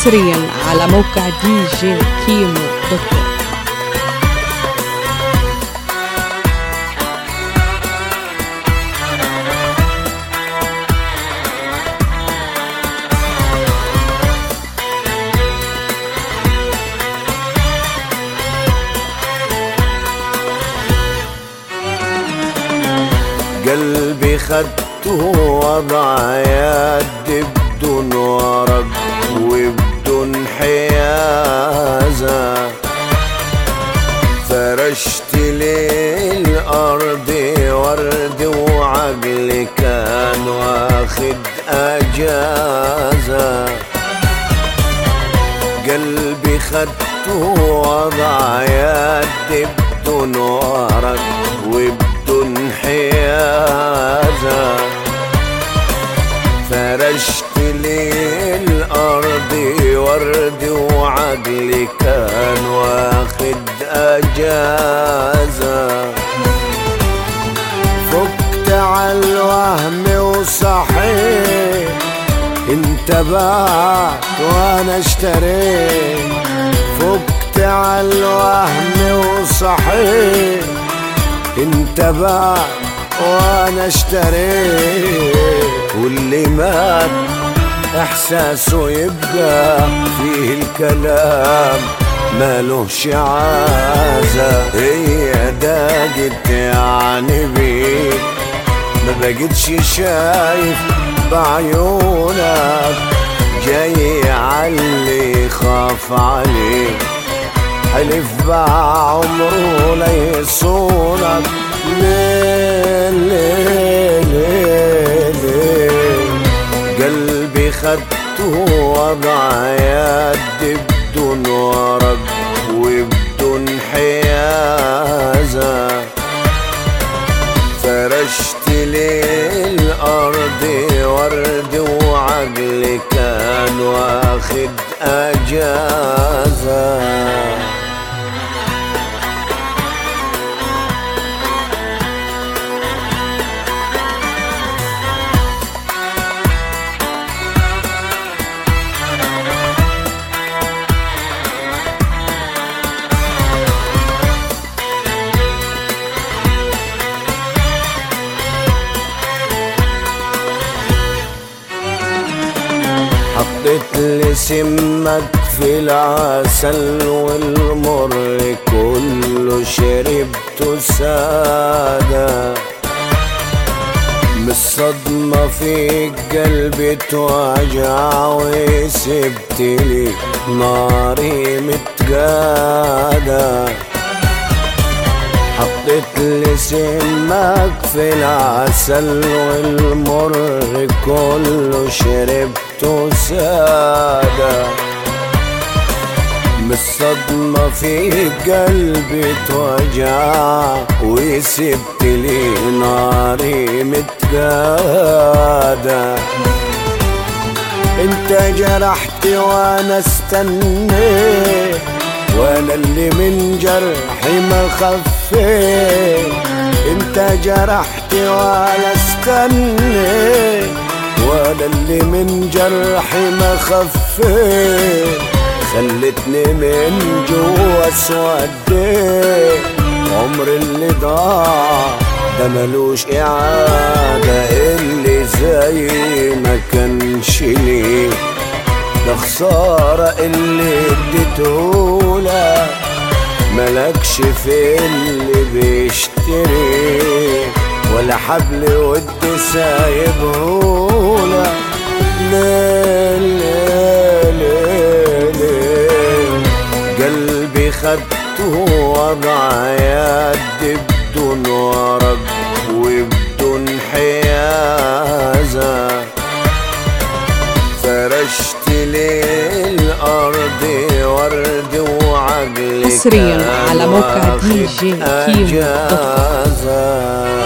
حصريا على موقع دي جي كيمو دوت كوم قلبي خدته وضع يدي بدون ورق وبدون حيازة فرشت لي الأرض ورد وعقلي كان واخد أجازة قلبي خدته وضع يدي بدون ورق وبدون حيازة فرشت لي الأرض ورد وعقلي كان واخد أجازة فكت على الوهم وصحيت انتبهت وانا اشتريت فكت على الوهم وصحيت انتبهت وانا اشتريت واللي مات احساسه يبقى فيه الكلام مالوش عازة هي داقت يعني بيك ما بقتش شايف بعيونك جاي علي خاف عليك حلف بعمره لا يصونك ليه ليه ليه ليه قلبي خدته وضع يدي بدون ورق وبدون حيازة فرشت لي الأرض ورد وعقلي كان واخد أجازة حطيت لي سمك في العسل والمر كله شربته سادة من الصدمة في قلبي توجع وسبت لي ناري متقادة حطيت لي سمك في العسل والمر كله شربته سادة من الصدمة في قلبي توجع وسبت لي ناري متقادة انت جرحتي وانا استنيت وانا اللي من جرحي ما خفيت انت جرحتي وانا استنيت وانا اللي من جرحي ما خفيت خلتني من جوا اسوديت عمر اللي ضاع ده ملوش اعادة اللي زي ما كانش ليه ده خسارة اللي اديتهولك ملكش في اللي بيشتري ولا حبل ود سايبهولك ليه ليه ليه ليه قلبي خدته وضع يدي بدون ورق وبدون حيازة فرشت لي الأرض ورد وعقلي حصرياً كان على موقع واخد دي جي كيمو دوت كوم. أجازة